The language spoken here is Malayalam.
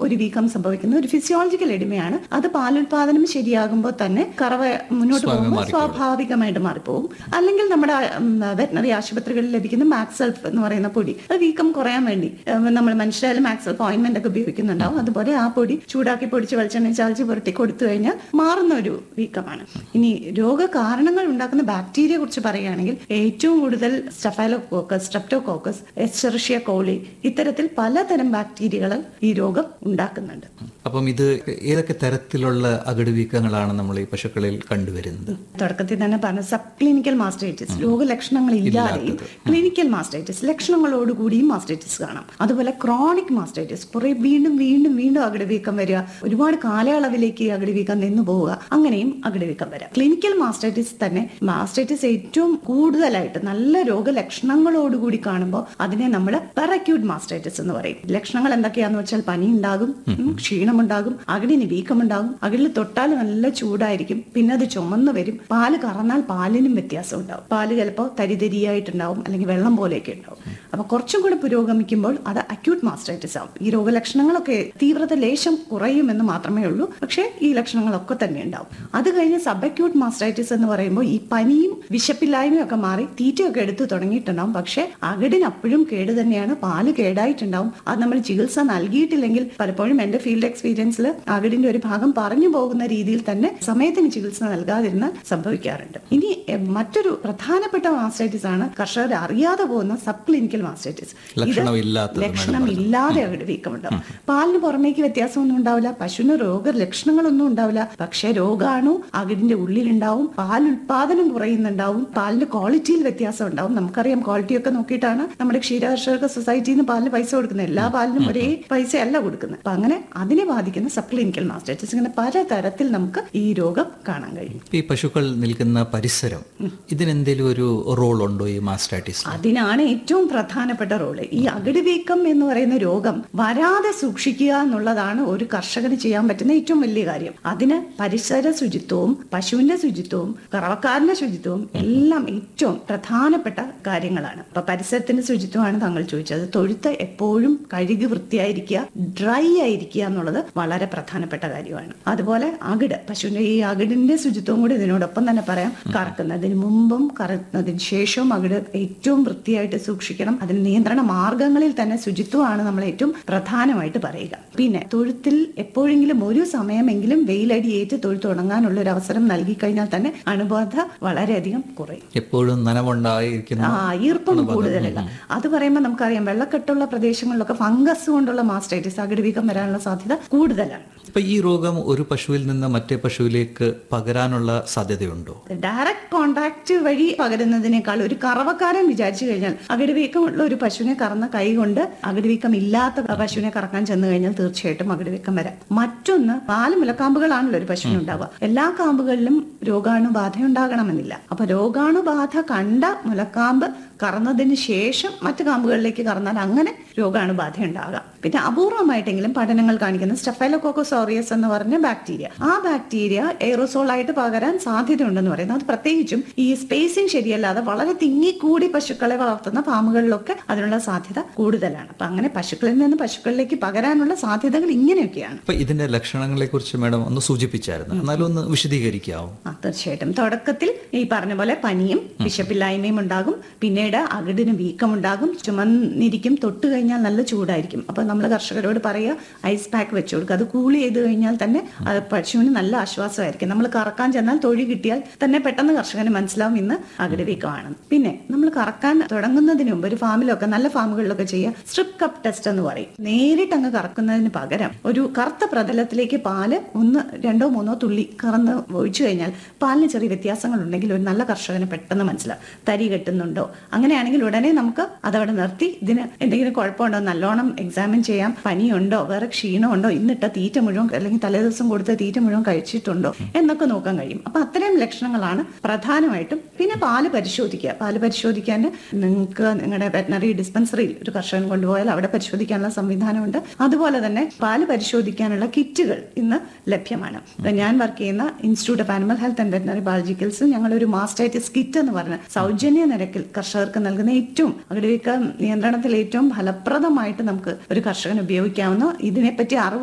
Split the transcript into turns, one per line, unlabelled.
ഒരു വീക്കം സംഭവിക്കുന്ന ഒരു ഫിസിയോളജിക്കൽ എഡിമയാണ് അത് പാലുൽപാദനം ശരിയാകുമ്പോൾ തന്നെ കറവ മുന്നോട്ട് പോകുമ്പോൾ സ്വാഭാവികമായിട്ട് മാറിപ്പോകും അല്ലെങ്കിൽ നമ്മുടെ വെറ്റനറി ആശുപത്രികളിൽ ലഭിക്കുന്ന മാക്സൽഫ് എന്ന് പറയുന്ന പൊടി അത് വീക്കം കുറയാൻ വേണ്ടി ഉം, നമ്മൾ മനുഷ്യരായാലും മാക്സൽഫ് ഓയിൻമെന്റ് ഒക്കെ ഉപയോഗിക്കുന്നുണ്ടാവും അതുപോലെ ആ പൊടി ചൂടാക്കി പൊടിച്ച് വെളിച്ചെണ്ണ ചാലിച്ച് പുരട്ടി കൊടുത്തു കഴിഞ്ഞാൽ മാറുന്ന ഒരു വീക്കമാണ് ഇനി രോഗകാരണങ്ങൾ ഉണ്ടാക്കുന്ന ബാക്ടീരിയയെ കുറിച്ച് പറയുകയാണെങ്കിൽ ഏറ്റവും കൂടുതൽ സ്റ്റഫൈലോകോക്കസ് സ്ട്രെപ്റ്റോകോക്കസ് എസ്ചെറിഷ്യ കോളി ഇത്തരത്തിൽ പലതരം ബാക്ടീരിയകൾ ഈ രോഗം ഉണ്ടാക്കുന്നുണ്ട്
അപ്പം ഇത് ഏതൊക്കെ തരത്തിലുള്ള അകടുവീക്കങ്ങളാണ് നമ്മൾ ഈ പശുക്കളിൽ കണ്ടുവരുന്നത്
തുടക്കത്തിൽ തന്നെ പറഞ്ഞ സബ് ക്ലിനിക്കൽ മാസ്റ്റൈറ്റിസ് രോഗലക്ഷണങ്ങൾ ഇല്ലാതെയും ക്ലിനിക്കൽ മാസ്റ്റൈറ്റിസ് ലക്ഷണങ്ങളോടുകൂടിയും മാസ്റ്റൈറ്റിസ് കാണാം അതുപോലെ ക്രോണിക് മാസ്റ്റൈറ്റിസ് കുറെ വീണ്ടും വീണ്ടും വീണ്ടും അകിടുവീക്കം വരിക ഒരുപാട് കാലയളവിലേക്ക് ഈ അകിടുവീക്കം നിന്നു പോവുക അങ്ങനെയും അകിടുവീക്കം വരാം ക്ലിനിക്കൽ മാസ്റ്റൈറ്റിസ് തന്നെ മാസ്റ്റൈറ്റിസ് ഏറ്റവും കൂടുതലായിട്ട് നല്ല രോഗലക്ഷണങ്ങളോടുകൂടി കാണുമ്പോൾ അതിനെ നമ്മൾ പെറക്യൂട്ട് മാസ്റ്റൈറ്റിസ് എന്ന് പറയും ലക്ഷണങ്ങൾ എന്തൊക്കെയാന്ന് വെച്ചാൽ പനി ഉണ്ടാകും ഉം, ക്ഷീണമുണ്ടാകും അകിടിന് വീക്കമുണ്ടാകും അകിടിൽ തൊട്ടാൽ നല്ല ചൂടായിരിക്കും പിന്നെ അത് ചുമന്ന് വരും പാല് കറന്നാൽ പാലിനും വ്യത്യാസം ഉണ്ടാവും പാല് ചിലപ്പോൾ തരിതരിയായിട്ടുണ്ടാവും അല്ലെങ്കിൽ വെള്ളം പോലെയൊക്കെ ഉണ്ടാവും അപ്പൊ കുറച്ചും കൂടെ പുരോഗമിക്കുമ്പോൾ അത് അക്യൂട്ട് മാസ്റ്റൈറ്റിസ് ആവും ഈ രോഗലക്ഷണങ്ങളൊക്കെ തീവ്രത ലേശം കുറയുമെന്ന് മാത്രമേ ഉള്ളൂ പക്ഷേ ഈ ലക്ഷണങ്ങളൊക്കെ തന്നെ ഉണ്ടാവും അത് കഴിഞ്ഞ് സബ് അക്യൂട്ട് മാസ്റ്റൈറ്റിസ് എന്ന് പറയുമ്പോൾ ഈ പനിയും വിശപ്പില്ലായ്മയും ഒക്കെ മാറി തീറ്റയൊക്കെ എടുത്തു തുടങ്ങിയിട്ടുണ്ടാവും പക്ഷേ അകിടിന് അപ്പോഴും കേട് തന്നെയാണ് പാല് കേടായിട്ടുണ്ടാവും അത് നമ്മൾ ചികിത്സ നൽകിയിട്ടില്ലെങ്കിൽ പലപ്പോഴും എന്റെ ഫീൽഡ് എക്സ്പീരിയൻസിൽ അകിടിന്റെ ഒരു ഭാഗം പറഞ്ഞു പോകുന്ന രീതിയിൽ തന്നെ സമയത്തിന് ചികിത്സ നൽകാതിരുന്നാൽ സംഭവിക്കാറുണ്ട് ഇനി എ, മറ്റൊരു പ്രധാനപ്പെട്ട മാസ്റ്റൈറ്റിസ് ആണ് കർഷകർ അറിയാതെ പോകുന്ന സബ് ക്ലിനിക്കൽ മാസ്റ്റൈറ്റിസ്
ലക്ഷണമില്ലാത്തത്
ലക്ഷണം ഇല്ലാതെ അവിടെ വീക്കമുണ്ടാവും പാലിന് പുറമേക്ക് വ്യത്യാസമൊന്നും ഉണ്ടാവില്ല പശുവിന് രോഗ ലക്ഷണങ്ങളൊന്നും ഉണ്ടാവില്ല പക്ഷെ രോഗാണു അകിടിന്റെ ഉള്ളിലുണ്ടാവും പാൽ ഉൽപാദനം കുറയുന്നുണ്ടാവും പാലിന്റെ ക്വാളിറ്റിയിൽ വ്യത്യാസം ഉണ്ടാവും നമുക്കറിയാം ക്വാളിറ്റി ഒക്കെ നോക്കിയിട്ടാണ് നമ്മുടെ ക്ഷീരകർഷക സൊസൈറ്റിയിൽ നിന്ന് പാലിന് പൈസ കൊടുക്കുന്നത് എല്ലാ പാലിനും ഒരേ പൈസയല്ല കൊടുക്കുന്നത് അപ്പൊ അങ്ങനെ അതിനെ ബാധിക്കുന്ന സബ് ക്ലിനിക്കൽ മാസ്റ്റൈറ്റിസ് ഇങ്ങനെ പലതരത്തിൽ നമുക്ക് ഈ രോഗം കാണാൻ കഴിയും
ഈ പശുക്കൾ നിൽക്കുന്ന പരിസരം ഇതിനെന്തെങ്കിലും ഒരു റോൾ ഉണ്ടോ ഈ മാസ്റ്റൈറ്റിസ്
അതിനാണ് ഏറ്റവും പ്രധാനപ്പെട്ട റോള് ഈ അകിട് വീക്കം എന്ന് പറയുന്ന രോഗം വരാതെ സൂക്ഷിക്കുക എന്നുള്ളതാണ് ഒരു കർഷകന് ചെയ്യാൻ പറ്റുന്ന ഏറ്റവും വലിയ കാര്യം അതിന് പരിസര ശുചിത്വവും പശുവിന്റെ ശുചിത്വവും കറവക്കാരന്റെ ശുചിത്വവും എല്ലാം ഏറ്റവും പ്രധാനപ്പെട്ട കാര്യങ്ങളാണ് അപ്പൊ പരിസരത്തിന്റെ ശുചിത്വമാണ് താങ്കൾ ചോദിച്ചത് തൊഴുത്ത് എപ്പോഴും കഴുകി വൃത്തിയായിരിക്കുക ഡ്രൈ ആയിരിക്കുക എന്നുള്ളത് വളരെ പ്രധാനപ്പെട്ട കാര്യമാണ് അതുപോലെ അകിട് പശുവിന്റെ ഈ അകിടിന്റെ ശുചിത്വം കൂടി ഇതിനോടൊപ്പം തന്നെ പറയാം കറക്കുന്നതിന് മുമ്പും കറക്കുന്നതിന് ശേഷവും അകിട് ഏറ്റവും വൃത്തിയായിട്ട് സൂക്ഷിക്കണം അതിന് നിയന്ത്രണ മാർഗങ്ങളിൽ തന്നെ ശുചിത്വമാണ് നമ്മൾ ഏറ്റവും പ്രധാനമായിട്ട് പറയുക പിന്നെ തൊഴുത്തിൽ എപ്പോഴെങ്കിലും ഒരു സമയമെങ്കിലും വെയിലടിയേറ്റ് തൊഴുത്ത് ഉണങ്ങാനുള്ള ഒരു അവസരം നൽകി കഴിഞ്ഞാൽ തന്നെ അണുബാധ വളരെയധികം കുറയും
എപ്പോഴും നനവുണ്ടായിരിക്കുന്ന
ആ ഈർപ്പം കൂടുതലല്ല അത് പറയുമ്പോൾ നമുക്കറിയാം വെള്ളക്കെട്ടുള്ള പ്രദേശങ്ങളിലൊക്കെ ഫംഗസ് കൊണ്ടുള്ള മാസ്റ്റൈറ്റിസ് അകിടുവീക്കം വരാനുള്ള സാധ്യത കൂടുതലാണ്
ഇപ്പൊ ഈ രോഗം ഒരു പശുവിൽ നിന്ന് മറ്റേ പശുവിലേക്ക് പകരാനുള്ള സാധ്യതയുണ്ടോ
ഡയറക്റ്റ് കോണ്ടാക്ട് വഴി പകരുന്നതിനേക്കാൾ ഒരു കറവക്കാരൻ വിചാരിച്ചു കഴിഞ്ഞാൽ അകിടുവീക്കമുള്ള ഒരു പശുവിനെ കറന്ന കൈ കൊണ്ട് അകിടുവീക്കം ഇല്ലാത്ത പശുവിനെ കറക്കാൻ ചെന്ന് കഴിഞ്ഞാൽ തീർച്ചയായിട്ടും അകിടുവീക്കം വരാം മറ്റൊന്ന് നാല് മുലക്കാമ്പുകളാണല്ലോ ഒരു പശുവിന് ഉണ്ടാവുക എല്ലാ കാമ്പുകളിലും രോഗാണുബാധ ഉണ്ടാകണമെന്നില്ല അപ്പൊ രോഗാണുബാധ കണ്ട മുലക്കാമ്പ് കറന്നതിന് ശേഷം മറ്റു കാമ്പുകളിലേക്ക് കറന്നാൽ അങ്ങനെ രോഗാണുബാധ ഉണ്ടാകാം പിന്നെ അപൂർവമായിട്ടെങ്കിലും പഠനങ്ങൾ കാണിക്കുന്ന സ്റ്റെഫൈലോകോക്കോസോറിയസ് എന്ന് പറഞ്ഞ ബാക്ടീരിയ ആ ബാക്ടീരിയ എയറോസോൾ ആയിട്ട് പകരാൻ സാധ്യതയുണ്ടെന്ന് പറയുന്നത് അത് പ്രത്യേകിച്ചും ഈ സ്പേസിംഗ് ശരിയല്ലാതെ വളരെ തിങ്ങിക്കൂടി പശുക്കളെ വളർത്തുന്ന ഫാമുകളിലൊക്കെ അതിനുള്ള സാധ്യത കൂടുതലാണ് അപ്പൊ അങ്ങനെ പശുക്കളിൽ നിന്ന് പശുക്കളിലേക്ക് പകരാനുള്ള സാധ്യതകൾ ഇങ്ങനെയൊക്കെയാണ്
അപ്പൊ ഇതിന്റെ ലക്ഷണങ്ങളെ കുറിച്ച് മാഡം ഒന്ന് സൂചിപ്പിച്ചായിരുന്നു എന്നാലും ഒന്ന് വിശദീകരിക്കാവോ
ആ തീർച്ചയായിട്ടും തുടക്കത്തിൽ ഈ പറഞ്ഞ പോലെ പനിയും വിശപ്പില്ലായ്മയും ഉണ്ടാകും പിന്നീട് അകിടിന് വീക്കമുണ്ടാകും ചുമന്നിരിക്കും തൊട്ട് കഴിഞ്ഞാൽ നല്ല ചൂടായിരിക്കും അപ്പൊ നമ്മൾ കർഷകരോട് പറയുക ഐസ് പാക്ക് വെച്ചു കൊടുക്കുക അത് കൂൾ ചെയ്ത് കഴിഞ്ഞാൽ തന്നെ അത് പശുവിന് നല്ല ആശ്വാസമായിരിക്കും നമ്മൾ കറക്കാൻ ചെന്നാൽ തൊഴി കിട്ടിയാൽ തന്നെ പെട്ടെന്ന് കർഷകന് മനസ്സിലാവും ഇന്ന് അകിട് വീക്കമാണ് പിന്നെ നമ്മൾ കറക്കാൻ തുടങ്ങുന്നതിന് മുമ്പ് ഒരു ഫാമിലൊക്കെ നല്ല ഫാമുകളിലൊക്കെ ചെയ്യുക സ്ട്രിപ്പ് കപ്പ് ടെസ്റ്റ് എന്ന് പറയും നേരിട്ട് അങ്ങ് കറക്കുന്നതിന് പകരം ഒരു കറുത്ത പ്രതലത്തിലേക്ക് പാല് ഒന്ന് രണ്ടോ മൂന്നോ തുള്ളി കറന്ന് ഒഴിച്ചു കഴിഞ്ഞാൽ പാലിന് ചെറിയ വ്യത്യാസങ്ങൾ ഉണ്ടെങ്കിൽ ഒരു നല്ല കർഷകന് പെട്ടെന്ന് മനസ്സിലാവും തരി കെട്ടുന്നുണ്ടോ അങ്ങനെയാണെങ്കിൽ ഉടനെ നമുക്ക് അതവിടെ നിർത്തി ഇതിന് എന്തെങ്കിലും കുഴപ്പമുണ്ടോ നല്ലോണം എക്സാമിൻ ചെയ്യാം പനിയുണ്ടോ വേറെ ക്ഷീണമുണ്ടോ ഇന്നിട്ട തീറ്റ മുഴുവൻ അല്ലെങ്കിൽ തലേദിവസം കൊടുത്ത തീറ്റ മുഴുവൻ കഴിച്ചിട്ടുണ്ടോ എന്നൊക്കെ നോക്കാൻ കഴിയും അപ്പൊ അത്തരം ലക്ഷണങ്ങളാണ് പ്രധാനമായിട്ടും പിന്നെ പാല് പരിശോധിക്കുക പാല് പരിശോധിക്കാൻ നിങ്ങൾക്ക് നിങ്ങളുടെ വെറ്റനറി ഡിസ്പെൻസറിയിൽ ഒരു കർഷകൻ കൊണ്ടുപോയാൽ അവിടെ പരിശോധിക്കാനുള്ള സംവിധാനമുണ്ട് അതുപോലെ തന്നെ പാല് പരിശോധിക്കാനുള്ള കിറ്റുകൾ ഇന്ന് ലഭ്യമാണ് ഇപ്പൊ ഞാൻ വർക്ക് ചെയ്യുന്ന institute of animal health and veterinary biologicals ഞങ്ങൾ ഒരു മാസ്റ്റൈറ്റിസ് കിറ്റ് എന്ന് പറഞ്ഞ സൗജന്യ നിരക്കിൽ കർഷകർക്ക് നൽകുന്ന ഏറ്റവും അകിടുവീക്ക നിയന്ത്രണത്തിൽ ഏറ്റവും ഫലപ്രദമായിട്ട് നമുക്ക് ഒരു കർഷകന് ഉപയോഗിക്കാവുന്ന ഇതിനെപ്പറ്റി അറിവ്